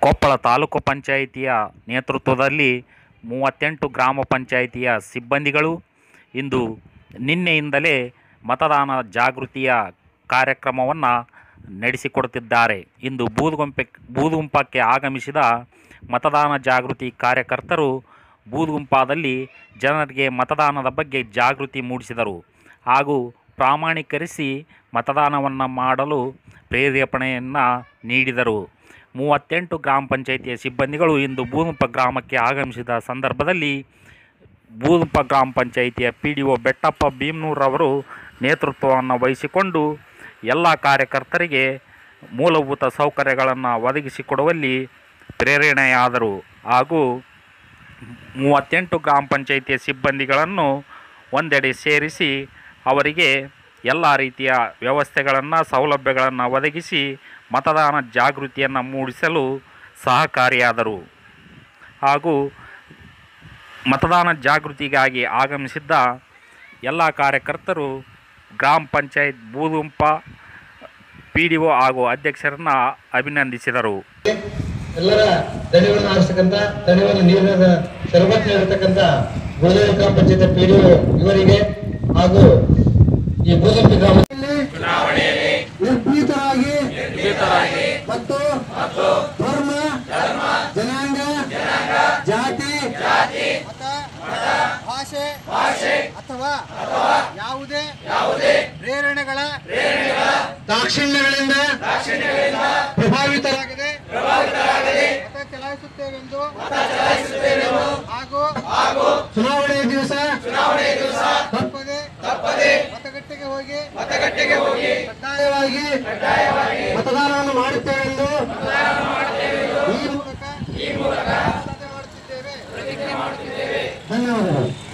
ಕೊಪ್ಪಳ ತಾಲೂಕು ಪಂಚಾಯಿತಿಯ ನೇತೃತ್ವದಲ್ಲಿ ಮೂವತ್ತೆಂಟು ಗ್ರಾಮ ಪಂಚಾಯಿತಿಯ ಸಿಬ್ಬಂದಿಗಳು ಇಂದು ನಿನ್ನೆಯಿಂದಲೇ ಮತದಾನ ಜಾಗೃತಿಯ ಕಾರ್ಯಕ್ರಮವನ್ನು ನಡೆಸಿಕೊಡುತ್ತಿದ್ದಾರೆ ಇಂದು ಬೂದುಗುಂಪೆ ಬೂದುಗುಂಪಕ್ಕೆ ಆಗಮಿಸಿದ ಮತದಾನ ಜಾಗೃತಿ ಕಾರ್ಯಕರ್ತರು ಬೂದುಗುಂಪಾದಲ್ಲಿ ಜನರಿಗೆ ಮತದಾನದ ಬಗ್ಗೆ ಜಾಗೃತಿ ಮೂಡಿಸಿದರು ಹಾಗೂ ಪ್ರಾಮಾಣೀಕರಿಸಿ ಮತದಾನವನ್ನು ಮಾಡಲು ಪ್ರೇರೇಪಣೆಯನ್ನು ನೀಡಿದರು ಮೂವತ್ತೆಂಟು ಗ್ರಾಮ ಪಂಚಾಯಿತಿಯ ಸಿಬ್ಬಂದಿಗಳು ಇಂದು ಬೂದುಗುಂಪ ಗ್ರಾಮಕ್ಕೆ ಆಗಮಿಸಿದ ಸಂದರ್ಭದಲ್ಲಿ ಬೂದುಗುಂಪ ಗ್ರಾಮ ಪಂಚಾಯಿತಿಯ ಪಿ ಡಿ ಒ ಬೆಟ್ಟಪ್ಪ ಭೀಮ್ನೂರವರು ನೇತೃತ್ವವನ್ನು ವಹಿಸಿಕೊಂಡು ಎಲ್ಲ ಕಾರ್ಯಕರ್ತರಿಗೆ ಮೂಲಭೂತ ಸೌಕರ್ಯಗಳನ್ನು ಒದಗಿಸಿಕೊಡುವಲ್ಲಿ ಪ್ರೇರಣೆಯಾದರು ಹಾಗೂ ಮೂವತ್ತೆಂಟು ಗ್ರಾಮ ಪಂಚಾಯಿತಿಯ ಸಿಬ್ಬಂದಿಗಳನ್ನು ಒಂದೆಡೆ ಸೇರಿಸಿ ಅವರಿಗೆ ಎಲ್ಲ ರೀತಿಯ ವ್ಯವಸ್ಥೆಗಳನ್ನು ಸೌಲಭ್ಯಗಳನ್ನು ಒದಗಿಸಿ ಮತದಾನ ಜಾಗೃತಿಯನ್ನು ಮೂಡಿಸಲು ಸಹಕಾರಿಯಾದರು ಹಾಗೂ ಮತದಾನ ಜಾಗೃತಿಗಾಗಿ ಆಗಮಿಸಿದ್ದ ಎಲ್ಲ ಕಾರ್ಯಕರ್ತರು ಗ್ರಾಮ panchayat Budumpa P D O ಹಾಗೂ ಅಧ್ಯಕ್ಷರನ್ನು ಅಭಿನಂದಿಸಿದರು ಎಲ್ಲರ ದಣಿವನ್ನು ಆರಿಸ್ತಕ್ಕಂಥ ದಣಿವನ್ನು ನೀರಿನ ಶರಬತ್ ನೀಡತಕ್ಕಂಥ ಗೋದೇವಿ ಗ್ರಾಮ ಪಂಚಾಯತ್ ಪಿಡಿಒ ಇವರಿಗೆ ಹಾಗೂ ಈ ಗೋದಂಪಿ ಗ್ರಾಮದಲ್ಲಿ ನಿರ್ಭೀತರಾಗಿ ಮತ್ತು ಧರ್ಮ ಜನಾಂಗ ಜಾತಿ ಮತ ಭಾಷೆ ಭಾಷೆ ಅಥವಾ ಯಾವುದೇ ಯಾವುದೇ ಪ್ರೇರಣೆಗಳ ದಾಕ್ಷಿಣ್ಯಗಳಿಂದ ಪ್ರಭಾವಿತರಾಗದೆ ಮತ ಚಲಾಯಿಸುತ್ತೇವೆಂದು ಹಾಗೂ ಚುನಾವಣೆಯ ದಿವಸ ತಪ್ಪದೆ ತಪ್ಪದೆ ಮತಗಟ್ಟೆಗೆ ಹೋಗಿ ಮತಗಟ್ಟೆಗೆ ಹೋಗಿ ಕಡ್ಡಾಯವಾಗಿ ಮತದಾನವನ್ನು ಮಾಡುತ್ತೇವೆಂದು ಈ ಮೂಲಕ ಈ ಮೂಲಕ ಮಾಡುತ್ತಿದ್ದೇವೆ ಧನ್ಯವಾದಗಳು